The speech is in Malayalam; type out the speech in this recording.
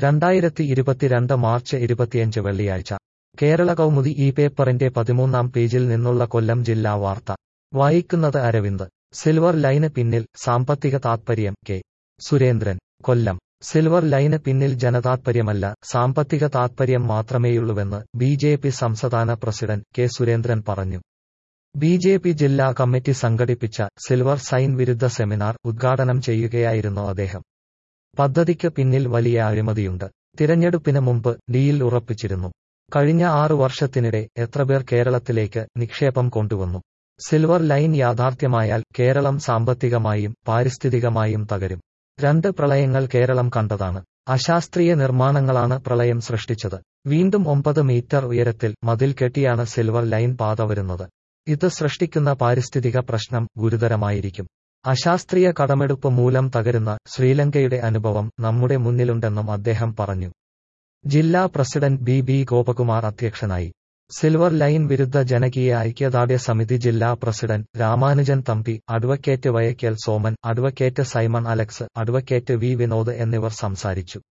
രണ്ടായിരത്തി ഇരുപത്തിരണ്ട് മാർച്ച് ഇരുപത്തിയഞ്ച് വെള്ളിയാഴ്ച കേരള കൗമുദി ഈ പേപ്പറിന്റെ പതിമൂന്നാം പേജിൽ നിന്നുള്ള കൊല്ലം ജില്ലാ വാർത്ത വായിക്കുന്നത് അരവിന്ദ് സിൽവർ ലൈന് പിന്നിൽ സാമ്പത്തിക താത്പര്യം കെ സുരേന്ദ്രൻ കൊല്ലം സിൽവർ ലൈന് പിന്നിൽ ജനതാത്പര്യമല്ല സാമ്പത്തിക താത്പര്യം മാത്രമേയുള്ളൂവെന്ന് ബി ജെ പി സംസ്ഥാന പ്രസിഡന്റ് കെ സുരേന്ദ്രൻ പറഞ്ഞു ബി ജെ പി ജില്ലാ കമ്മിറ്റി സംഘടിപ്പിച്ച സിൽവർ സൈൻ വിരുദ്ധ സെമിനാർ ഉദ്ഘാടനം ചെയ്യുകയായിരുന്നു അദ്ദേഹം പദ്ധതിക്ക് പിന്നിൽ വലിയ അഴിമതിയുണ്ട് തിരഞ്ഞെടുപ്പിന് മുമ്പ് ഡിയിൽ ഉറപ്പിച്ചിരുന്നു കഴിഞ്ഞ ആറു വർഷത്തിനിടെ എത്രപേർ കേരളത്തിലേക്ക് നിക്ഷേപം കൊണ്ടുവന്നു സിൽവർ ലൈൻ യാഥാർത്ഥ്യമായാൽ കേരളം സാമ്പത്തികമായും പാരിസ്ഥിതികമായും തകരും രണ്ട് പ്രളയങ്ങൾ കേരളം കണ്ടതാണ് അശാസ്ത്രീയ നിർമ്മാണങ്ങളാണ് പ്രളയം സൃഷ്ടിച്ചത് വീണ്ടും ഒമ്പത് മീറ്റർ ഉയരത്തിൽ മതിൽ കെട്ടിയാണ് സിൽവർ ലൈൻ പാത വരുന്നത് ഇത് സൃഷ്ടിക്കുന്ന പാരിസ്ഥിതിക പ്രശ്നം ഗുരുതരമായിരിക്കും അശാസ്ത്രീയ കടമെടുപ്പ് മൂലം തകരുന്ന ശ്രീലങ്കയുടെ അനുഭവം നമ്മുടെ മുന്നിലുണ്ടെന്നും അദ്ദേഹം പറഞ്ഞു ജില്ലാ പ്രസിഡന്റ് ബി ബി ഗോപകുമാർ അധ്യക്ഷനായി സിൽവർ ലൈൻ വിരുദ്ധ ജനകീയ ഐക്യദാർഢ്യ സമിതി ജില്ലാ president Ramanujan Thampi advocate Vayakkal Soman advocate Simon Alex advocate V Vinod എന്നിവർ സംസാരിച്ചു